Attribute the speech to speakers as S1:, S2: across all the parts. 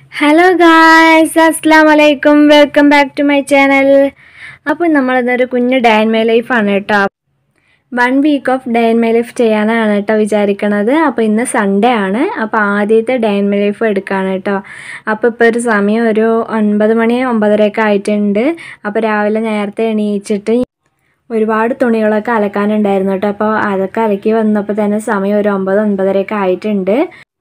S1: hello guys അസ്സാം വലൈക്കും welcome back to my channel അപ്പോൾ നമ്മളിതൊരു കുഞ്ഞ് ഡേ മൈ ലൈഫാണ് കേട്ടോ one week of day my life ചെയ്യാനാണ് കേട്ടോ വിചാരിക്കണത് അപ്പോൾ ഇന്ന് സൺഡേ ആണ് അപ്പോൾ ആദ്യത്തെ ഡേ മൈ ലൈഫ് എടുക്കുകയാണ് കേട്ടോ അപ്പോൾ ഇപ്പോൾ ഒരു സമയം ഒരു ഒൻപത് മണി ഒമ്പതരയൊക്കെ ആയിട്ടുണ്ട് അപ്പോൾ രാവിലെ നേരത്തെ എണീച്ചിട്ട് ഒരുപാട് തുണികളൊക്കെ അലക്കാനുണ്ടായിരുന്നു കേട്ടോ അപ്പോൾ അതൊക്കെ അലക്കി വന്നപ്പോൾ തന്നെ സമയം ഒരു ഒമ്പത് ഒൻപതരയൊക്കെ ആയിട്ടുണ്ട്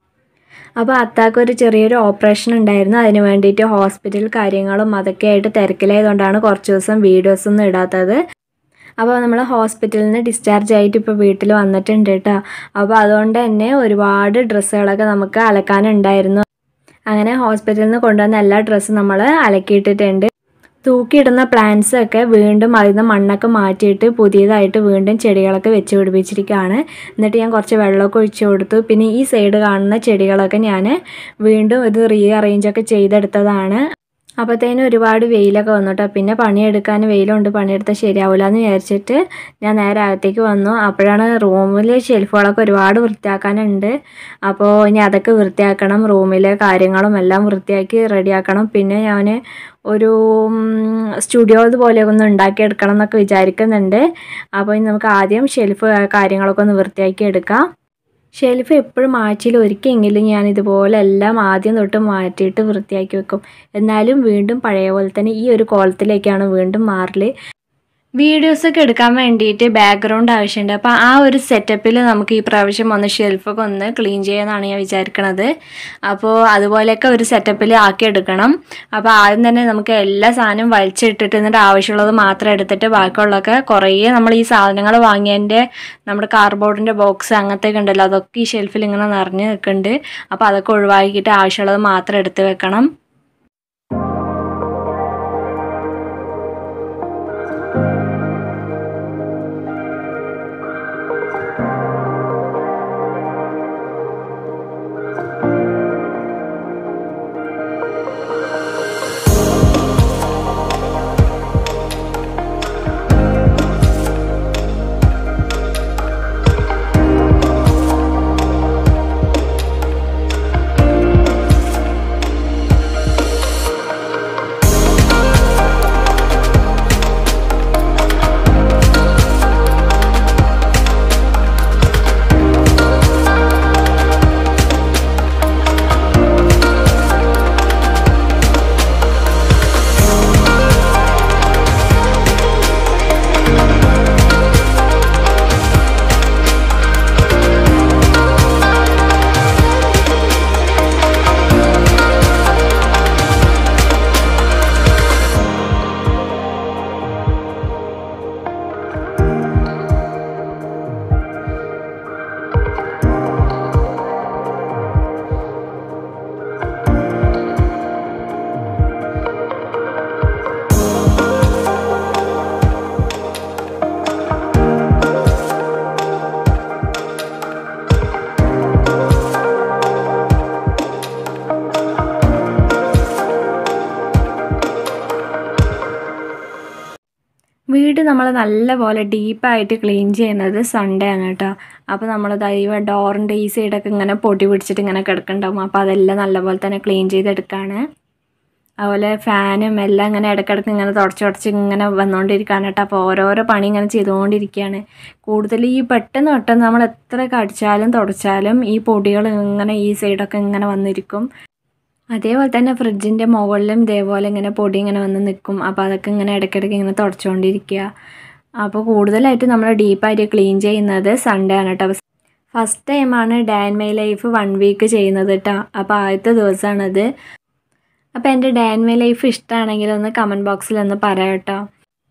S1: അപ്പോൾ അത്താക്ക് ഒരു ചെറിയൊരു ഓപ്പറേഷൻ ഉണ്ടായിരുന്നു അതിന് വേണ്ടിയിട്ട് ഹോസ്പിറ്റൽ കാര്യങ്ങളും അതൊക്കെ ആയിട്ട് തിരക്കിലായതുകൊണ്ടാണ് കുറച്ച് ദിവസം വീഡിയോസ് ഒന്നും ഇടാത്തത് അപ്പോൾ നമ്മൾ ഹോസ്പിറ്റലിൽ നിന്ന് ഡിസ്ചാർജ് ആയിട്ട് ഇപ്പോൾ വീട്ടിൽ വന്നിട്ടുണ്ട് കേട്ടോ അപ്പോൾ അതുകൊണ്ട് തന്നെ ഒരുപാട് ഡ്രസ്സുകളൊക്കെ നമുക്ക് അലക്കാനുണ്ടായിരുന്നു അങ്ങനെ ഹോസ്പിറ്റലിൽ നിന്ന് കൊണ്ടുവന്ന എല്ലാ ഡ്രസ്സും നമ്മൾ അലക്കിയിട്ടിട്ടുണ്ട് തൂക്കിയിടുന്ന പ്ലാന്റ്സ് ഒക്കെ വീണ്ടും അതിൽ നിന്ന് മണ്ണൊക്കെ മാറ്റിയിട്ട് പുതിയതായിട്ട് വീണ്ടും ചെടികളൊക്കെ വെച്ച് പിടിപ്പിച്ചിരിക്കുകയാണ് എന്നിട്ട് ഞാൻ കുറച്ച് വെള്ളമൊക്കെ ഒഴിച്ചു കൊടുത്തു പിന്നെ ഈ സൈഡ് കാണുന്ന ചെടികളൊക്കെ ഞാൻ വീണ്ടും ഇത് റീ അറേഞ്ചൊക്കെ ചെയ്തെടുത്തതാണ് അപ്പോഴത്തേനും ഒരുപാട് വെയിലൊക്കെ വന്നു കേട്ടോ പിന്നെ പണിയെടുക്കാൻ വെയിലുണ്ട് പണിയെടുത്താൽ ശരിയാവില്ല എന്ന് വിചാരിച്ചിട്ട് ഞാൻ നേരെ അകത്തേക്ക് വന്നു അപ്പോഴാണ് റൂമിൽ ഷെൽഫുകളൊക്കെ ഒരുപാട് വൃത്തിയാക്കാനുണ്ട് അപ്പോൾ ഇനി അതൊക്കെ വൃത്തിയാക്കണം റൂമിലെ കാര്യങ്ങളും എല്ലാം വൃത്തിയാക്കി റെഡിയാക്കണം പിന്നെ ഞാൻ ഒരു സ്റ്റുഡിയോ പോലെ ഒന്ന് ഉണ്ടാക്കിയെടുക്കണം എന്നൊക്കെ വിചാരിക്കുന്നുണ്ട് അപ്പോൾ ഇനി നമുക്ക് ആദ്യം ഷെൽഫ് കാര്യങ്ങളൊക്കെ ഒന്ന് വൃത്തിയാക്കി എടുക്കാം ഷെൽഫ് എപ്പോഴും ആഴ്ചയിൽ ഒരിക്കലെങ്കിലും ഞാൻ ഇതുപോലെ എല്ലാം ആദ്യം തൊട്ട് മാറ്റിയിട്ട് വൃത്തിയാക്കി വെക്കും എന്നാലും വീണ്ടും പഴയ പോലെ തന്നെ ഈ ഒരു കോലത്തിലേക്കാണ് വീണ്ടും മാറല് വീഡിയോസൊക്കെ എടുക്കാൻ വേണ്ടിയിട്ട് ബാക്ക്ഗ്രൗണ്ട് ആവശ്യമുണ്ട് അപ്പോൾ ആ ഒരു സെറ്റപ്പിൽ നമുക്ക് ഈ പ്രാവശ്യം ഒന്ന് ഷെൽഫൊക്കെ ഒന്ന് ക്ലീൻ ചെയ്യാമെന്നാണ് ഞാൻ വിചാരിക്കണത് അപ്പോൾ അതുപോലെയൊക്കെ ഒരു സെറ്റപ്പിൽ ആക്കി എടുക്കണം അപ്പോൾ ആദ്യം തന്നെ നമുക്ക് എല്ലാ സാധനവും വലിച്ചിട്ടിട്ട് എന്നിട്ട് ആവശ്യമുള്ളത് മാത്രം എടുത്തിട്ട് ബാക്കിയുള്ളതൊക്കെ കുറേ നമ്മൾ ഈ സാധനങ്ങൾ വാങ്ങിയതിൻ്റെ നമ്മുടെ കാർബോർഡിൻ്റെ ബോക്സ് അങ്ങനത്തെയൊക്കെ ഉണ്ടല്ലോ അതൊക്കെ ഈ ഷെൽഫിൽ ഇങ്ങനെ നിറഞ്ഞ് നിൽക്കുന്നുണ്ട് അപ്പോൾ അതൊക്കെ ഒഴിവാക്കിയിട്ട് ആവശ്യമുള്ളത് മാത്രം എടുത്ത് വെക്കണം വീട് നമ്മൾ നല്ലപോലെ ഡീപ്പായിട്ട് ക്ലീൻ ചെയ്യുന്നത് സൺഡേ ആണ് കേട്ടോ അപ്പോൾ നമ്മൾ ദൈവ ഡോറിൻ്റെ ഈ സൈഡൊക്കെ ഇങ്ങനെ പൊടി പിടിച്ചിട്ട് ഇങ്ങനെ കിടക്കുന്നുണ്ടാവും അപ്പോൾ അതെല്ലാം നല്ലപോലെ തന്നെ ക്ലീൻ ചെയ്തെടുക്കുകയാണ് അതുപോലെ ഫാനും എല്ലാം ഇങ്ങനെ ഇടയ്ക്കിടയ്ക്ക് ഇങ്ങനെ തുടച്ച് തുടച്ച് ഇങ്ങനെ വന്നുകൊണ്ടിരിക്കുകയാണ് കേട്ടോ അപ്പോൾ ഓരോരോ പണി ഇങ്ങനെ ചെയ്തുകൊണ്ടിരിക്കുകയാണ് കൂടുതൽ ഈ പെട്ടെന്ന് പെട്ടെന്ന് നമ്മൾ എത്ര കടിച്ചാലും തുടച്ചാലും ഈ പൊടികൾ ഇങ്ങനെ ഈ സൈഡൊക്കെ ഇങ്ങനെ വന്നിരിക്കും അതേപോലെ തന്നെ ഫ്രിഡ്ജിൻ്റെ മുകളിലും ഇതേപോലെ ഇങ്ങനെ പൊടി ഇങ്ങനെ വന്ന് നിൽക്കും അപ്പോൾ അതൊക്കെ ഇങ്ങനെ ഇടയ്ക്കിടയ്ക്ക് ഇങ്ങനെ തുടച്ചുകൊണ്ടിരിക്കുക അപ്പോൾ കൂടുതലായിട്ട് നമ്മൾ ഡീപ്പായിട്ട് ക്ലീൻ ചെയ്യുന്നത് സൺഡേ ആണ് കേട്ടോ ഫസ്റ്റ് ടൈമാണ് day in my life one week ചെയ്യുന്നത് കേട്ടോ അപ്പോൾ ആദ്യത്തെ ദിവസമാണത് അപ്പോൾ എൻ്റെ ഡാൻ മൈ ലൈഫ് ഇഷ്ടമാണെങ്കിൽ ഒന്ന് കമൻറ്റ് ബോക്സിൽ ഒന്ന് പറയാം കേട്ടോ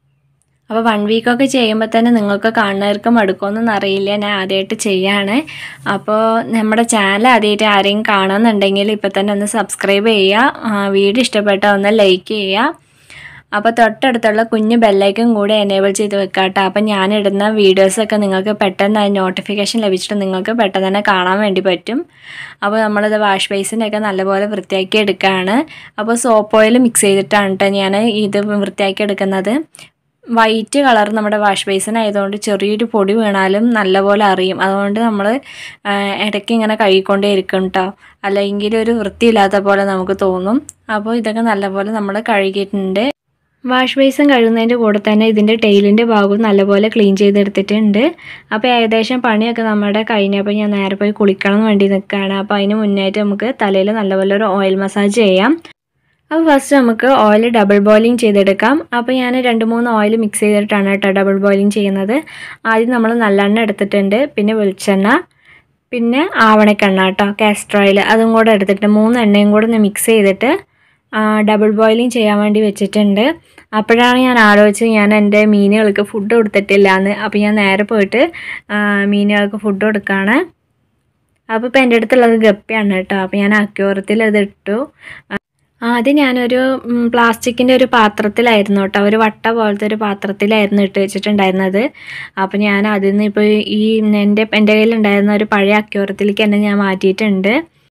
S1: അപ്പോൾ വൺ വീക്കൊക്കെ ചെയ്യുമ്പോൾ തന്നെ നിങ്ങൾക്ക് കാണുന്നവർക്ക് മടുക്കുമെന്നൊന്നും അറിയില്ല ഞാൻ ആദ്യമായിട്ട് ചെയ്യാണ് അപ്പോൾ നമ്മുടെ ചാനൽ ആദ്യമായിട്ട് ആരെയും കാണുന്നുണ്ടെങ്കിൽ ഇപ്പോൾ തന്നെ ഒന്ന് സബ്സ്ക്രൈബ് ചെയ്യുക വീഡിയോ ഇഷ്ടപ്പെട്ടാൽ ഒന്ന് ലൈക്ക് ചെയ്യുക അപ്പോൾ തൊട്ടടുത്തുള്ള കുഞ്ഞ് ബെല്ലൈക്കും കൂടെ എനേബിൾ ചെയ്ത് വെക്കാം കേട്ടോ അപ്പം ഞാനിടുന്ന വീഡിയോസൊക്കെ നിങ്ങൾക്ക് പെട്ടെന്ന് നോട്ടിഫിക്കേഷൻ ലഭിച്ചിട്ട് നിങ്ങൾക്ക് പെട്ടെന്ന് തന്നെ കാണാൻ വേണ്ടി പറ്റും അപ്പോൾ നമ്മളിത് വാഷ് ബേസിനൊക്കെ നല്ലപോലെ വൃത്തിയാക്കി എടുക്കുകയാണ് അപ്പോൾ സോപ്പ് ഓയിൽ മിക്സ് ചെയ്തിട്ടാണ് കേട്ടോ ഞാൻ ഇത് വൃത്തിയാക്കി എടുക്കുന്നത് വൈറ്റ് കളർ നമ്മുടെ വാഷ് ബേസിൻ ആയതുകൊണ്ട് ചെറിയൊരു പൊടി വീണാലും നല്ലപോലെ അറിയും അതുകൊണ്ട് നമ്മൾ ഇടയ്ക്ക് ഇങ്ങനെ കഴുകിക്കൊണ്ടേ ഇരിക്കും കേട്ടോ അല്ലെങ്കിൽ ഒരു വൃത്തിയില്ലാത്ത പോലെ നമുക്ക് തോന്നും അപ്പോൾ ഇതൊക്കെ നല്ലപോലെ നമ്മൾ കഴുകിയിട്ടുണ്ട് വാഷ് ബേസിൻ കഴുകുന്നതിൻ്റെ കൂടെ തന്നെ ഇതിൻ്റെ ടെയിലിൻ്റെ ഭാഗവും നല്ലപോലെ ക്ലീൻ ചെയ്തെടുത്തിട്ടുണ്ട് അപ്പോൾ ഏകദേശം പണിയൊക്കെ നമ്മുടെ കഴിഞ്ഞപ്പോൾ ഞാൻ നേരെ പോയി കുളിക്കണം എന്ന് വേണ്ടി നിൽക്കുകയാണ് അപ്പോൾ അതിന് മുന്നായിട്ട് നമുക്ക് തലയിൽ നല്ലപോലെ ഒരു ഓയിൽ മസാജ് ചെയ്യാം അപ്പോൾ ഫസ്റ്റ് നമുക്ക് ഓയിൽ ഡബിൾ ബോയിലിംഗ് ചെയ്തെടുക്കാം അപ്പോൾ ഞാൻ രണ്ട് മൂന്ന് ഓയിൽ മിക്സ് ചെയ്തിട്ടാണ് കേട്ടോ ഡബിൾ ബോയിലിംഗ് ചെയ്യുന്നത് ആദ്യം നമ്മൾ നല്ലെണ്ണ എടുത്തിട്ടുണ്ട് പിന്നെ വെളിച്ചെണ്ണ പിന്നെ ആവണക്കെണ്ണ കേട്ടോ കാസ്റ്റർ ഓയിൽ അതും കൂടെ എടുത്തിട്ട് മൂന്ന് എണ്ണയും കൂടെ ഒന്ന് മിക്സ് ചെയ്തിട്ട് ഡബിൾ ബോയിലിംഗ് ചെയ്യാൻ വേണ്ടി വെച്ചിട്ടുണ്ട് അപ്പോഴാണ് ഞാൻ ആലോചിച്ചത് ഞാൻ എൻ്റെ മീനുകൾക്ക് ഫുഡ് കൊടുത്തിട്ടില്ല എന്ന് അപ്പോൾ ഞാൻ നേരെ പോയിട്ട് മീനുകൾക്ക് ഫുഡ് കൊടുക്കുകയാണ് അപ്പോൾ ഇപ്പോൾ എൻ്റെ അടുത്തുള്ളത് ഗപ്പിയാണ് കേട്ടോ അപ്പോൾ ഞാൻ അക്യൂറത്തിൽ അത് ഇട്ടു ആദ്യം ഞാനൊരു പ്ലാസ്റ്റിക്കിൻ്റെ ഒരു പാത്രത്തിലായിരുന്നു കേട്ടോ ഒരു വട്ട പോലത്തെ ഒരു പാത്രത്തിലായിരുന്നു ഇട്ട് വെച്ചിട്ടുണ്ടായിരുന്നത് അപ്പോൾ ഞാൻ അതിൽ നിന്ന് ഇപ്പോൾ ഈ എൻ്റെ എൻ്റെ കയ്യിലുണ്ടായിരുന്ന ഒരു പഴയ അക്യൂറത്തിലേക്ക് തന്നെ ഞാൻ മാറ്റിയിട്ടുണ്ട്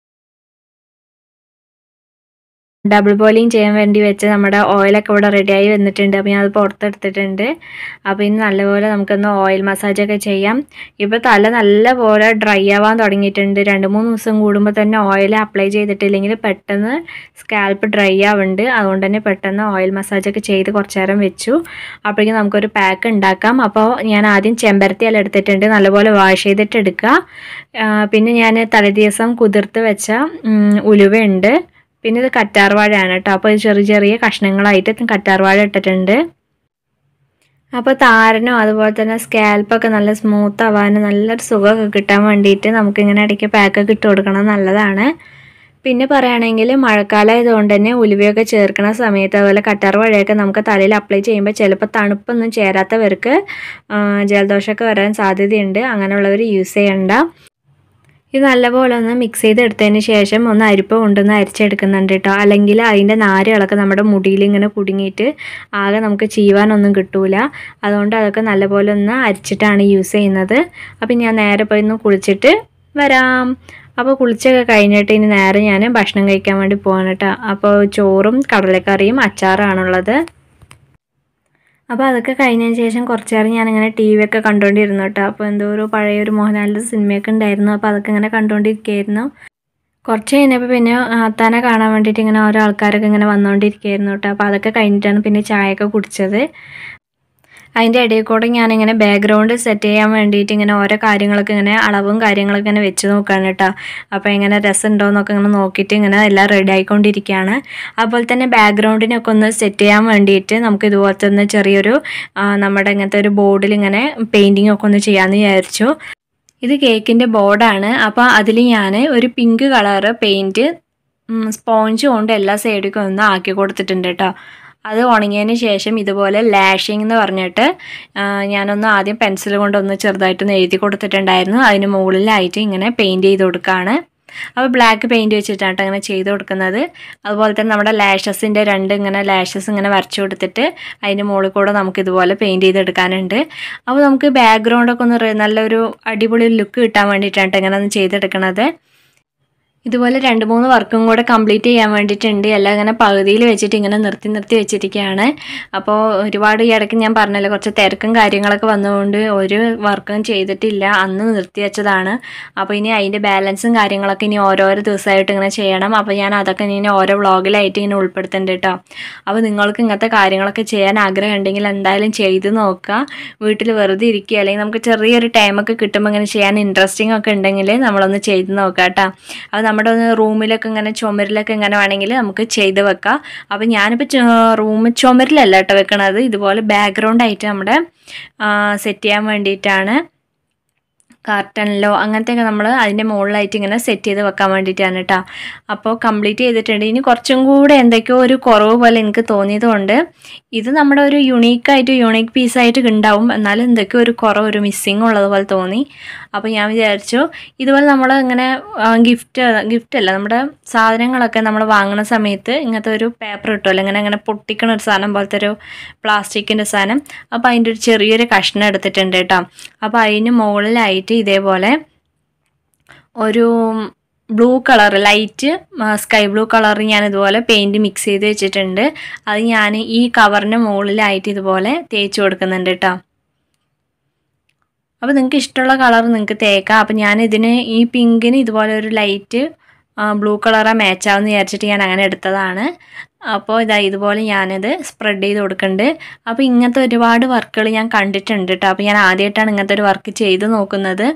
S1: ഡബിൾ ബോയിലിംഗ് ചെയ്യാൻ വേണ്ടി വെച്ച് നമ്മുടെ ഓയിലൊക്കെ ഇവിടെ റെഡിയായി വന്നിട്ടുണ്ട് അപ്പോൾ ഞാൻ അത് പുറത്തെടുത്തിട്ടുണ്ട് അപ്പോൾ ഇനി നല്ലപോലെ നമുക്കൊന്ന് ഓയിൽ മസാജൊക്കെ ചെയ്യാം ഇപ്പോൾ തല നല്ലപോലെ ഡ്രൈ ആവാൻ തുടങ്ങിയിട്ടുണ്ട് രണ്ട് മൂന്ന് ദിവസം കൂടുമ്പോൾ തന്നെ ഓയിൽ അപ്ലൈ ചെയ്തിട്ടില്ലെങ്കിൽ പെട്ടെന്ന് സ്കാൽപ്പ് ഡ്രൈ ആവുന്നുണ്ട് അതുകൊണ്ട് തന്നെ പെട്ടെന്ന് ഓയിൽ മസാജൊക്കെ ചെയ്ത് കുറച്ച് നേരം വെച്ചു അപ്പോഴേക്കും നമുക്കൊരു പാക്ക് ഉണ്ടാക്കാം അപ്പോൾ ഞാൻ ആദ്യം ചെമ്പരത്തി ഇല എടുത്തിട്ടുണ്ട് നല്ലപോലെ വാഷ് ചെയ്തിട്ട് എടുക്കുക പിന്നെ ഞാൻ തലേദിവസം കുതിർത്ത് വെച്ച ഉലുവയുണ്ട് പിന്നെ ഇത് കറ്റാർവാഴയാണ് കേട്ടോ അപ്പോൾ ഇത് ചെറിയ ചെറിയ കഷ്ണങ്ങളായിട്ട് കറ്റാർവാഴ ഇട്ടിട്ടുണ്ട് അപ്പോൾ താരനോ അതുപോലെ തന്നെ സ്കാൽപ്പൊക്കെ നല്ല സ്മൂത്ത് ആവാനും നല്ലൊരു സുഖമൊക്കെ കിട്ടാൻ വേണ്ടിയിട്ട് നമുക്കിങ്ങനെ ഇടയ്ക്ക് പാക്കൊക്കെ ഇട്ട് കൊടുക്കണം നല്ലതാണ് പിന്നെ പറയുകയാണെങ്കിൽ മഴക്കാലം ആയതുകൊണ്ട് തന്നെ ഉലുവയൊക്കെ ചേർക്കുന്ന സമയത്ത് അതുപോലെ കറ്റാർ വഴയൊക്കെ നമുക്ക് തലയിൽ അപ്ലൈ ചെയ്യുമ്പോൾ ചിലപ്പോൾ തണുപ്പൊന്നും ചേരാത്തവർക്ക് ജലദോഷമൊക്കെ വരാൻ സാധ്യതയുണ്ട് അങ്ങനെയുള്ളവർ യൂസ് ചെയ്യണ്ട ഇത് നല്ലപോലെ ഒന്ന് മിക്സ് ചെയ്തെടുത്തതിന് ശേഷം ഒന്ന് അരിപ്പ കൊണ്ടൊന്ന് അരിച്ചെടുക്കുന്നുണ്ട് കേട്ടോ അല്ലെങ്കിൽ അതിൻ്റെ നാരുകളൊക്കെ നമ്മുടെ മുടിയിൽ ഇങ്ങനെ കുടുങ്ങിയിട്ട് ആകെ നമുക്ക് ചീവാനൊന്നും കിട്ടൂല അതുകൊണ്ട് അതൊക്കെ നല്ലപോലെ ഒന്ന് അരിച്ചിട്ടാണ് യൂസ് ചെയ്യുന്നത് അപ്പം ഞാൻ നേരെ പോയി ഒന്ന് കുളിച്ചിട്ട് വരാം അപ്പോൾ കുളിച്ചൊക്കെ കഴിഞ്ഞിട്ട് ഇനി നേരെ ഞാൻ ഭക്ഷണം കഴിക്കാൻ വേണ്ടി പോകാൻ കേട്ടോ അപ്പോൾ ചോറും കടലക്കറിയും അച്ചാറാണുള്ളത് അപ്പോൾ അതൊക്കെ കഴിഞ്ഞതിന് ശേഷം കുറച്ച് നേരം ഞാനിങ്ങനെ ടി വി ഒക്കെ കണ്ടുകൊണ്ടിരുന്നു കേട്ടോ അപ്പോൾ എന്തോ ഒരു പഴയ ഒരു മോഹൻലാലിൻ്റെ സിനിമയൊക്കെ ഉണ്ടായിരുന്നു അപ്പോൾ അതൊക്കെ ഇങ്ങനെ കണ്ടുകൊണ്ടിരിക്കുകയായിരുന്നു കുറച്ച് കഴിഞ്ഞപ്പോൾ പിന്നെ അത്താനെ കാണാൻ വേണ്ടിയിട്ട് ഇങ്ങനെ ഓരോ ആൾക്കാരൊക്കെ ഇങ്ങനെ വന്നുകൊണ്ടിരിക്കുകയായിരുന്നു കേട്ടോ അപ്പോൾ അതൊക്കെ കഴിഞ്ഞിട്ടാണ് പിന്നെ ചായയൊക്കെ കുടിച്ചത് അതിൻ്റെ ഇടയിൽ കൂടെ ഞാനിങ്ങനെ ബാക്ക്ഗ്രൗണ്ട് സെറ്റ് ചെയ്യാൻ വേണ്ടിയിട്ട് ഇങ്ങനെ ഓരോ കാര്യങ്ങളൊക്കെ ഇങ്ങനെ അളവും കാര്യങ്ങളൊക്കെ ഇങ്ങനെ വെച്ച് നോക്കുകയാണ് കേട്ടോ അപ്പോൾ എങ്ങനെ രസമുണ്ടോ എന്നൊക്കെ ഇങ്ങനെ നോക്കിയിട്ട് ഇങ്ങനെ എല്ലാം റെഡി ആയിക്കൊണ്ടിരിക്കുകയാണ് അതുപോലെ തന്നെ ബാക്ക്ഗ്രൗണ്ടിനൊക്കെ ഒന്ന് സെറ്റ് ചെയ്യാൻ വേണ്ടിയിട്ട് നമുക്ക് ഇതുപോലത്തെ ഒന്ന് ചെറിയൊരു നമ്മുടെ ഇങ്ങനത്തെ ഒരു ബോർഡിൽ ഇങ്ങനെ പെയിൻറ്റിങ് ഒക്കെ ഒന്ന് ചെയ്യാമെന്ന് വിചാരിച്ചു ഇത് കേക്കിൻ്റെ ബോർഡാണ് അപ്പോൾ അതിൽ ഞാൻ ഒരു പിങ്ക് കളറ് പെയിൻറ്റ് സ്പോഞ്ച് കൊണ്ട് എല്ലാ സൈഡിലും ഒന്ന് ആക്കി കൊടുത്തിട്ടുണ്ട് കേട്ടോ അത് ഉണങ്ങിയതിന് ശേഷം ഇതുപോലെ ലാഷിംഗ് എന്ന് പറഞ്ഞിട്ട് ഞാനൊന്ന് ആദ്യം പെൻസിൽ കൊണ്ടൊന്ന് ചെറുതായിട്ടൊന്ന് എഴുതി കൊടുത്തിട്ടുണ്ടായിരുന്നു അതിന് മുകളിലായിട്ട് ഇങ്ങനെ പെയിൻറ്റ് ചെയ്ത് കൊടുക്കുകയാണ് അപ്പോൾ ബ്ലാക്ക് പെയിൻറ്റ് വെച്ചിട്ടാണ് അങ്ങനെ ചെയ്ത് കൊടുക്കുന്നത് അതുപോലെ തന്നെ നമ്മുടെ ലാഷസിൻ്റെ രണ്ട് ഇങ്ങനെ ലാഷസ് ഇങ്ങനെ വരച്ചു കൊടുത്തിട്ട് അതിൻ്റെ മുകളിൽ കൂടെ നമുക്ക് ഇതുപോലെ പെയിൻറ്റ് ചെയ്തെടുക്കാനുണ്ട് അപ്പോൾ നമുക്ക് ബാക്ക്ഗ്രൗണ്ടൊക്കെ ഒന്ന് നല്ലൊരു അടിപൊളി ലുക്ക് കിട്ടാൻ വേണ്ടിയിട്ടാണ് ഇങ്ങനെ ഒന്ന് ചെയ്തെടുക്കുന്നത് ഇതുപോലെ രണ്ട് മൂന്ന് വർക്കും കൂടെ കംപ്ലീറ്റ് ചെയ്യാൻ വേണ്ടിയിട്ടുണ്ട് എല്ലാം ഇങ്ങനെ പകുതിയിൽ വെച്ചിട്ട് ഇങ്ങനെ നിർത്തി നിർത്തി വെച്ചിരിക്കുകയാണ് അപ്പോൾ ഒരുപാട് ഈ ഇടയ്ക്ക് ഞാൻ പറഞ്ഞല്ലോ കുറച്ച് തിരക്കും കാര്യങ്ങളൊക്കെ വന്നതുകൊണ്ട് ഒരു വർക്കും ചെയ്തിട്ടില്ല അന്ന് നിർത്തി വെച്ചതാണ് അപ്പോൾ ഇനി അതിൻ്റെ ബാലൻസും കാര്യങ്ങളൊക്കെ ഇനി ഓരോരോ ദിവസമായിട്ട് ഇങ്ങനെ ചെയ്യണം അപ്പോൾ ഞാൻ അതൊക്കെ ഇനി ഓരോ വ്ളോഗിലായിട്ട് ഇങ്ങനെ ഉൾപ്പെടുത്തുന്നുണ്ട് കേട്ടോ അപ്പോൾ നിങ്ങൾക്ക് ഇങ്ങനത്തെ കാര്യങ്ങളൊക്കെ ചെയ്യാൻ ആഗ്രഹം ഉണ്ടെങ്കിൽ എന്തായാലും ചെയ്ത് നോക്കുക വീട്ടിൽ വെറുതെ ഇരിക്കുക അല്ലെങ്കിൽ നമുക്ക് ചെറിയൊരു ടൈമൊക്കെ കിട്ടുമ്പോൾ ഇങ്ങനെ ചെയ്യാൻ ഇൻട്രസ്റ്റിംഗ് ഒക്കെ ഉണ്ടെങ്കിൽ നമ്മളൊന്ന് ചെയ്ത് നോക്കുക കേട്ടോ അപ്പോൾ നമ്മുടെ ഒന്ന് റൂമിലൊക്കെ ഇങ്ങനെ ചുമരിലൊക്കെ ഇങ്ങനെ വേണമെങ്കിൽ നമുക്ക് ചെയ്ത് വെക്കാം അപ്പോൾ ഞാനിപ്പോൾ റൂം ചുമരിലല്ല കേട്ടോ വെക്കണത് ഇതുപോലെ ബാക്ക്ഗ്രൗണ്ട് ആയിട്ട് നമ്മുടെ സെറ്റ് ചെയ്യാൻ വേണ്ടിയിട്ടാണ് കാർട്ടണിലോ അങ്ങനത്തെയൊക്കെ നമ്മൾ അതിൻ്റെ മുകളിലായിട്ട് ഇങ്ങനെ സെറ്റ് ചെയ്ത് വെക്കാൻ വേണ്ടിയിട്ടാണ് കേട്ടോ അപ്പോൾ കംപ്ലീറ്റ് ചെയ്തിട്ടുണ്ട് ഇനി കുറച്ചും കൂടെ എന്തൊക്കെയോ ഒരു കുറവ് പോലെ എനിക്ക് തോന്നിയതുകൊണ്ട് ഇത് നമ്മുടെ ഒരു യുണീക്കായിട്ട് യുണീക്ക് പീസായിട്ട് ഉണ്ടാവും എന്നാലും എന്തൊക്കെയോ ഒരു കുറവ് ഒരു മിസ്സിങ് ഉള്ളതുപോലെ തോന്നി അപ്പോൾ ഞാൻ വിചാരിച്ചു ഇതുപോലെ നമ്മൾ ഇങ്ങനെ ഗിഫ്റ്റ് ഗിഫ്റ്റ് അല്ല നമ്മുടെ സാധനങ്ങളൊക്കെ നമ്മൾ വാങ്ങുന്ന സമയത്ത് ഇങ്ങനത്തെ ഒരു പേപ്പർ കിട്ടുമല്ലോ ഇങ്ങനെ ഇങ്ങനെ പൊട്ടിക്കണ ഒരു സാധനം പോലത്തെ ഒരു പ്ലാസ്റ്റിക്കിൻ്റെ സാധനം അപ്പോൾ അതിൻ്റെ ഒരു ചെറിയൊരു കഷ്ണം എടുത്തിട്ടുണ്ട് കേട്ടോ അപ്പോൾ അതിന് മുകളിലായിട്ട് ഇതേപോലെ ഒരു blue colour light sky blue colour ഞാൻ ഇതുപോലെ പെയിൻറ് മിക്സ് ചെയ്ത് വെച്ചിട്ടുണ്ട് അത് ഞാൻ ഈ കവറിൻ്റെ മുകളിലായിട്ട് ഇതുപോലെ തേച്ച് കൊടുക്കുന്നുണ്ട് കേട്ടോ അപ്പോൾ നിങ്ങൾക്ക് ഇഷ്ടമുള്ള കളർ നിങ്ങൾക്ക് തേക്കാം അപ്പോൾ ഞാൻ ഇതിന് ഈ പിങ്കിന് ഇതുപോലെ ഒരു ലൈറ്റ് ബ്ലൂ കളറാ മാച്ച് ആവുമെന്ന് വിചാരിച്ചിട്ട് ഞാൻ അങ്ങനെ എടുത്തതാണ് അപ്പോൾ ഇതാ ഇതുപോലെ ഞാനിത് സ്പ്രെഡ് ചെയ്ത് കൊടുക്കുന്നുണ്ട് അപ്പോൾ ഇങ്ങനത്തെ ഒരുപാട് വർക്കുകൾ ഞാൻ കണ്ടിട്ടുണ്ട് കേട്ടോ അപ്പോൾ ഞാൻ ആദ്യമായിട്ടാണ് ഇങ്ങനത്തെ ഒരു വർക്ക് ചെയ്ത് നോക്കുന്നത്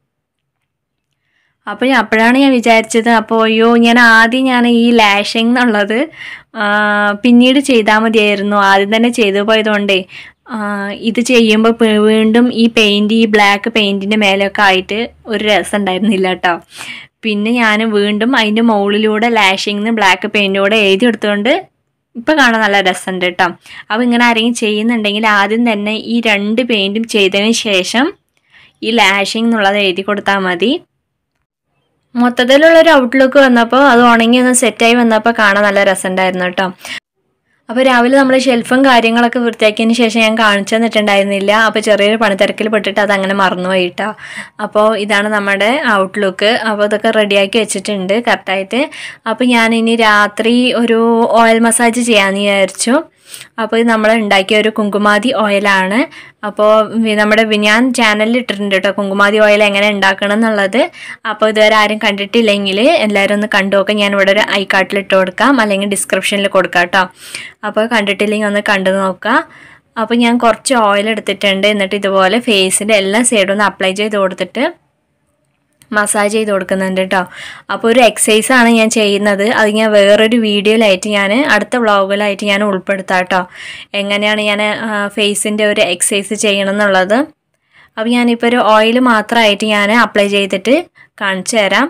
S1: അപ്പോൾ അപ്പോഴാണ് ഞാൻ വിചാരിച്ചത് അപ്പോൾ അയ്യോ ഞാൻ ആദ്യം ഞാൻ ഈ ലാഷിംഗ് എന്നുള്ളത് പിന്നീട് ചെയ്താൽ മതിയായിരുന്നു ആദ്യം തന്നെ ചെയ്തു പോയതുകൊണ്ടേ ഇത് ചെയ്യുമ്പോൾ വീണ്ടും ഈ പെയിൻറ് ഈ ബ്ലാക്ക് പെയിൻറ്റിൻ്റെ മേലൊക്കെ ആയിട്ട് ഒരു രസം ഉണ്ടായിരുന്നില്ല കേട്ടോ പിന്നെ ഞാൻ വീണ്ടും അതിൻ്റെ മുകളിലൂടെ ലാഷിങ്ങിന് ബ്ലാക്ക് പെയിൻറ്റൂടെ എഴുതി എടുത്തുകൊണ്ട് ഇപ്പോൾ കാണാൻ നല്ല രസമുണ്ട് കേട്ടോ അപ്പോൾ ഇങ്ങനെ ആരെങ്കിലും ചെയ്യുന്നുണ്ടെങ്കിൽ ആദ്യം തന്നെ ഈ രണ്ട് പെയിൻറ്റും ചെയ്തതിന് ശേഷം ഈ ലാഷിംഗ് എന്നുള്ളത് എഴുതി കൊടുത്താൽ മതി മൊത്തത്തിലുള്ളൊരു ഔട്ട്ലുക്ക് വന്നപ്പോൾ അത് ഉണങ്ങി ഒന്ന് സെറ്റായി വന്നപ്പോൾ കാണാൻ നല്ല രസമുണ്ടായിരുന്നു കേട്ടോ അപ്പോൾ രാവിലെ നമ്മൾ ഷെൽഫും കാര്യങ്ങളൊക്കെ വൃത്തിയാക്കിയതിന് ശേഷം ഞാൻ കാണിച്ചു തന്നിട്ടുണ്ടായിരുന്നില്ല അപ്പോൾ ചെറിയൊരു പണിത്തിരക്കിൽ പെട്ടിട്ട് അത് അങ്ങനെ മറന്നുപോയി കേട്ടോ അപ്പോൾ ഇതാണ് നമ്മുടെ ഔട്ട്ലുക്ക് അപ്പോൾ ഇതൊക്കെ റെഡിയാക്കി വെച്ചിട്ടുണ്ട് കറക്റ്റായിട്ട് അപ്പോൾ ഞാൻ ഇനി രാത്രി ഒരു ഓയിൽ മസാജ് ചെയ്യാമെന്ന് വിചാരിച്ചു അപ്പോൾ ഇത് നമ്മൾ ഉണ്ടാക്കിയ ഒരു കുങ്കുമാതി ഓയിലാണ് അപ്പോൾ നമ്മുടെ ഞാൻ ചാനലിൽ ഇട്ടിട്ടുണ്ട് കേട്ടോ കുങ്കുമാതി ഓയിൽ എങ്ങനെ ഉണ്ടാക്കണം എന്നുള്ളത് അപ്പോൾ ഇതുവരെ ആരും കണ്ടിട്ടില്ലെങ്കിൽ എല്ലാവരും ഒന്ന് കണ്ടു നോക്കാം ഞാൻ ഇവിടെ ഒരു ഐ കാർട്ടിൽ ഇട്ട് കൊടുക്കാം അല്ലെങ്കിൽ ഡിസ്ക്രിപ്ഷനിൽ കൊടുക്കാം കേട്ടോ അപ്പോൾ കണ്ടിട്ടില്ലെങ്കിൽ ഒന്ന് കണ്ടു നോക്കാം അപ്പോൾ ഞാൻ കുറച്ച് ഓയിൽ എടുത്തിട്ടുണ്ട് എന്നിട്ട് ഇതുപോലെ ഫേസിൻ്റെ എല്ലാ സൈഡും ഒന്ന് അപ്ലൈ ചെയ്ത് കൊടുത്തിട്ട് മസാജ് ചെയ്ത് കൊടുക്കുന്നുണ്ട് കേട്ടോ അപ്പോൾ ഒരു എക്സസൈസ് ആണ് ഞാൻ ചെയ്യുന്നത് അത് ഞാൻ വേറൊരു വീഡിയോയിലായിട്ട് ഞാൻ അടുത്ത വ്ളോഗിലായിട്ട് ഞാൻ ഉൾപ്പെടുത്താം കേട്ടോ എങ്ങനെയാണ് ഞാൻ ഫേസിൻ്റെ ഒരു എക്സസൈസ് ചെയ്യണം എന്നുള്ളത് അപ്പോൾ ഞാനിപ്പോൾ ഒരു ഓയിൽ മാത്രമായിട്ട് ഞാൻ അപ്ലൈ ചെയ്തിട്ട് കാണിച്ചു തരാം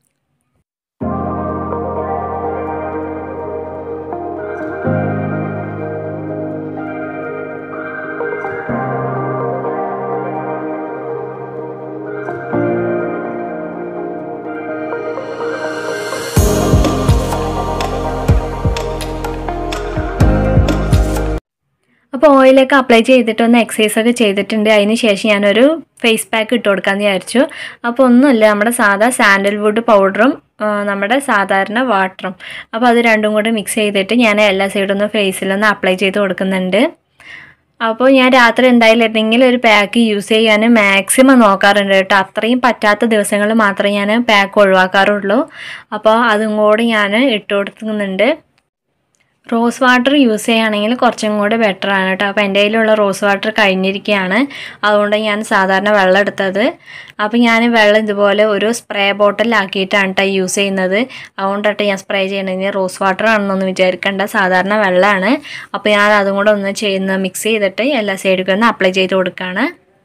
S1: അപ്പോൾ ഓയിലൊക്കെ അപ്ലൈ ചെയ്തിട്ട് ഒന്ന് എക്സസൈസ് ഒക്കെ ചെയ്തിട്ടുണ്ട് അതിന് ശേഷം ഞാനൊരു ഫേസ് പാക്ക് ഇട്ട് കൊടുക്കാമെന്ന് വിചാരിച്ചു അപ്പോൾ ഒന്നുമില്ല നമ്മുടെ സാധാ സാൻഡൽവുഡ് പൗഡറും നമ്മുടെ സാധാരണ വാട്ടറും അപ്പോൾ അത് രണ്ടും കൂടെ മിക്സ് ചെയ്തിട്ട് ഞാൻ എല്ലാ സൈഡും ഒന്ന് ഫേസിലൊന്ന് അപ്ലൈ ചെയ്ത് കൊടുക്കുന്നുണ്ട് അപ്പോൾ ഞാൻ രാത്രി എന്തായാലും എന്തെങ്കിലും ഒരു പാക്ക് യൂസ് ചെയ്യാൻ മാക്സിമം നോക്കാറുണ്ട് കേട്ടോ അത്രയും പറ്റാത്ത ദിവസങ്ങളിൽ മാത്രമേ ഞാൻ പാക്ക് ഒഴിവാക്കാറുള്ളൂ അപ്പോൾ അതും കൂടി ഞാൻ ഇട്ട് കൊടുക്കുന്നുണ്ട് റോസ് വാട്ടർ യൂസ് ചെയ്യുകയാണെങ്കിൽ കുറച്ചും കൂടെ ബെറ്റർ ആണ് കേട്ടോ അപ്പോൾ എൻ്റെ കയ്യിലുള്ള റോസ് വാട്ടർ കഴിഞ്ഞിരിക്കുകയാണ് അതുകൊണ്ട് ഞാൻ സാധാരണ വെള്ളം എടുത്തത് അപ്പോൾ ഞാൻ വെള്ളം ഇതുപോലെ ഒരു സ്പ്രേ ബോട്ടിലാക്കിയിട്ടാണ് കേട്ടോ യൂസ് ചെയ്യുന്നത് അതുകൊണ്ടിട്ട് ഞാൻ സ്പ്രേ ചെയ്യണമെങ്കിൽ റോസ് വാട്ടർ ആണെന്നൊന്നും വിചാരിക്കേണ്ട സാധാരണ വെള്ളമാണ് അപ്പോൾ ഞാൻ അതും കൂടെ ഒന്ന് ചെയ്യുന്ന മിക്സ് ചെയ്തിട്ട് എല്ലാ സൈഡിലും ഒന്ന് അപ്ലൈ ചെയ്ത് കൊടുക്കുകയാണ്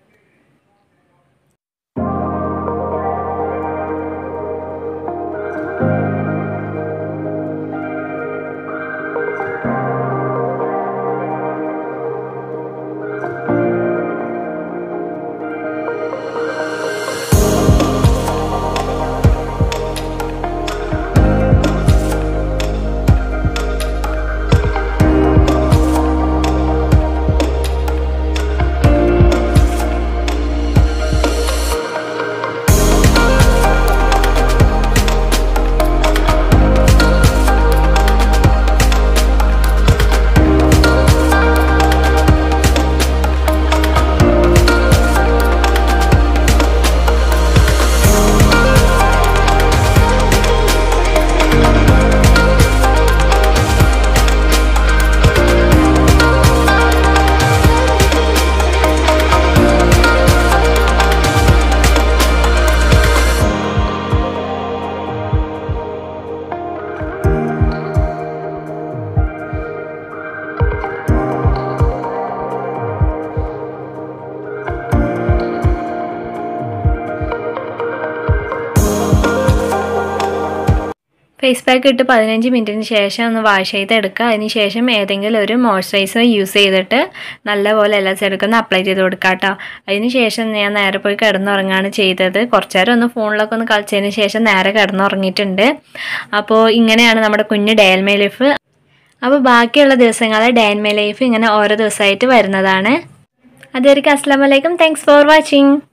S1: ഫേസ് പാക്ക് ഇട്ട് പതിനഞ്ച് മിനിറ്റിന് ശേഷം ഒന്ന് വാഷ് ചെയ്ത് എടുക്കുക അതിന് ശേഷം ഏതെങ്കിലും ഒരു മോയ്സ്ചറൈസർ യൂസ് ചെയ്തിട്ട് നല്ലപോലെ എല്ലാ സൈഡൊക്കെ ഒന്ന് അപ്ലൈ ചെയ്ത് കൊടുക്കുക കേട്ടോ അതിന് ശേഷം ഞാൻ നേരെ പോയി കിടന്നുറങ്ങാണ് ചെയ്തത് കുറച്ച് നേരം ഒന്ന് ഫോണിലൊക്കെ ഒന്ന് കളിച്ചതിന് ശേഷം നേരെ കിടന്നുറങ്ങിയിട്ടുണ്ട് അപ്പോൾ ഇങ്ങനെയാണ് നമ്മുടെ കുഞ്ഞ് ഡയൽമേ ലൈഫ് അപ്പോൾ ബാക്കിയുള്ള ദിവസങ്ങളിൽ ഡയൽമേ ലൈഫ് ഇങ്ങനെ ഓരോ ദിവസമായിട്ട് വരുന്നതാണ് അതുവരെയ്ക്കും അസ്സാം വലൈക്കും താങ്ക്സ് ഫോർ വാച്ചിങ്